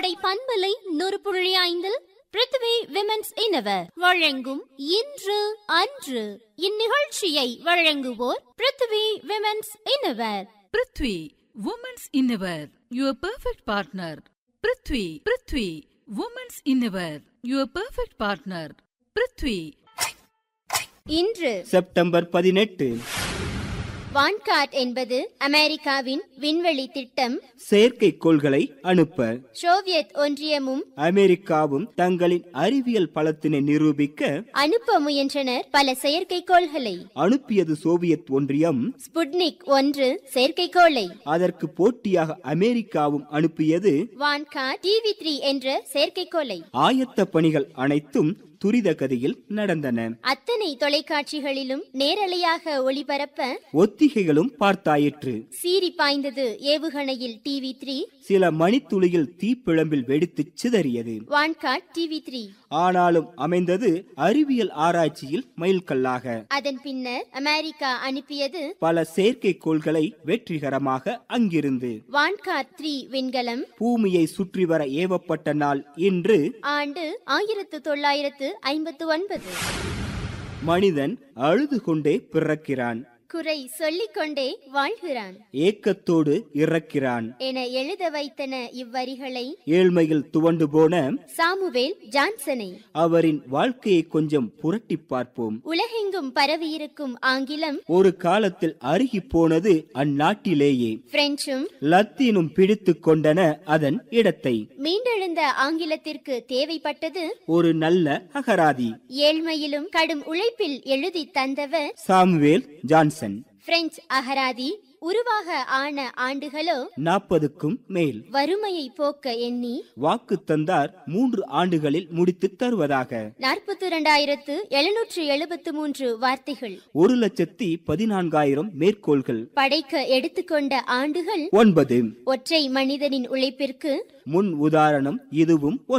கோடை பண்பலை நூறு புள்ளி ஐந்தில் பிருத்வி விமென்ஸ் இனவர் வழங்கும் இன்று அன்று இந்நிகழ்ச்சியை வழங்குவோர் Prithvi women's innerwear Prithvi women's innerwear your perfect partner Prithvi Prithvi women's innerwear your perfect partner Prithvi இன்று செப்டம்பர் பதினெட்டு வான்காட் என்பது அமெரிக்காவின் விண்வெளி திட்டம் செயற்கைக்கோள்களை அனுப்ப சோவியத் ஒன்றியமும் அமெரிக்காவும் தங்களின் அறிவியல் பலத்தினை நிரூபிக்க அனுப்ப முயன்றனர் பல செயற்கைக்கோள்களை அனுப்பியது சோவியத் ஒன்றியம் ஸ்புட்னிக் ஒன்று செயற்கைக்கோளை அதற்கு போட்டியாக அமெரிக்காவும் அனுப்பியது வான்காட் டிவி த்ரீ என்ற செயற்கைக்கோளை ஆயத்த பணிகள் அனைத்தும் துரித கதியில் நடந்தன அத்தனை தொலைக்காட்சிகளிலும் நேரலையாக ஒளிபரப்ப ஒத்திகைகளும் பார்த்தாயிற்று சீறி பாய்ந்தது ஏவுகணையில் டிவி த்ரீ சில மணித்துளியில் தீப்பிழம்பில் வெடித்துச் சிதறியது வான்காட் டிவி த்ரீ ஆனாலும் அமைந்தது அறிவியல் ஆராய்ச்சியில் மைல்கல்லாக அதன் பின்னர் அமெரிக்கா அனுப்பியது பல செயற்கைக்கோள்களை வெற்றிகரமாக அங்கிருந்து வான்காட் த்ரீ விண்கலம் பூமியை சுற்றி வர ஏவப்பட்ட நாள் இன்று ஆண்டு ஆயிரத்து தொள்ளாயிரத்து ஐம்பத்து ஒன்பது மனிதன் அழுது கொண்டே பிறக்கிறான் குறை சொல்லிக்கொண்டே வாழ்கிறான் ஏக்கத்தோடு இறக்கிறான் என எழுத வைத்தன இவ்வரிகளை ஏழ்மையில் துவண்டு போன சாமுவேல் ஜான்சனை அவரின் வாழ்க்கையை கொஞ்சம் புரட்டி பார்ப்போம் உலகெங்கும் பரவியிருக்கும் ஆங்கிலம் ஒரு காலத்தில் அருகி போனது அந்நாட்டிலேயே பிரெஞ்சும் லத்தீனும் பிடித்து கொண்டன அதன் இடத்தை மீண்டெழுந்த ஆங்கிலத்திற்கு தேவைப்பட்டது ஒரு நல்ல அகராதி ஏழ்மையிலும் கடும் உழைப்பில் எழுதி தந்தவர் சாமுவேல் ஜான்சன் பிரெஞ்சு அகராதி உருவாக ஆன ஆண்டுகளோ நாற்பதுக்கும் மேல் வறுமையை போக்க எண்ணி வாக்கு தந்தார் மூன்று ஆண்டுகளில் முடித்து தருவதாக நாற்பத்தி இரண்டாயிரத்து எழுநூற்று எழுபத்து மூன்று வார்த்தைகள் ஒரு லட்சத்தி பதினான்காயிரம் மேற்கோள்கள் படைக்க எடுத்துக்கொண்ட ஆண்டுகள் ஒன்பது ஒற்றை மனிதனின் உழைப்பிற்கு முன் உதாரணம் இதுவும் ஒன்று